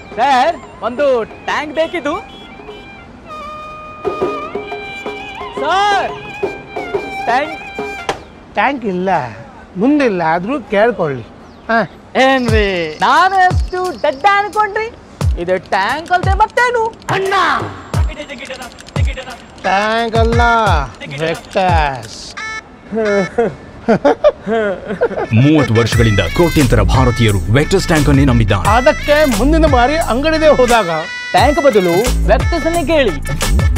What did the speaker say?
sir ಒಂದು tank ಬೇಕಿದ್ದು sir tank tank ಇಲ್ಲ ಮುಂದಿಲ್ಲ ಆದರೂ ಕೇಳ್ಕೊಳ್ಳಿ ಹಾಂ ಏನ್ರಿ ನಾನು ಎಷ್ಟು ದಡ್ಡ ಅನ್ಕೊಂಡ್ರಿ ಇದು ಟ್ಯಾಂಕ್ ಅಲ್ದೆ ಮತ್ತೇನು ಅಣ್ಣ ಟ್ಯಾಂಕ್ ಅಲ್ಲ ವೆಕ್ಟರ್ಸ್ ಮೂವತ್ತು ವರ್ಷಗಳಿಂದ ಕೋಟ್ಯಂತರ ಭಾರತೀಯರು ವೆಕ್ಟರ್ಸ್ ಟ್ಯಾಂಕ್ ಅನ್ನೇ ನಂಬಿದ್ದಾರೆ ಅದಕ್ಕೆ ಮುಂದಿನ ಬಾರಿ ಅಂಗಡಿಗೆ ಹೋದಾಗ ಟ್ಯಾಂಕ್ ಬದಲು ವ್ಯಕ್ತಿಸನ್ನೇ ಕೇಳಿ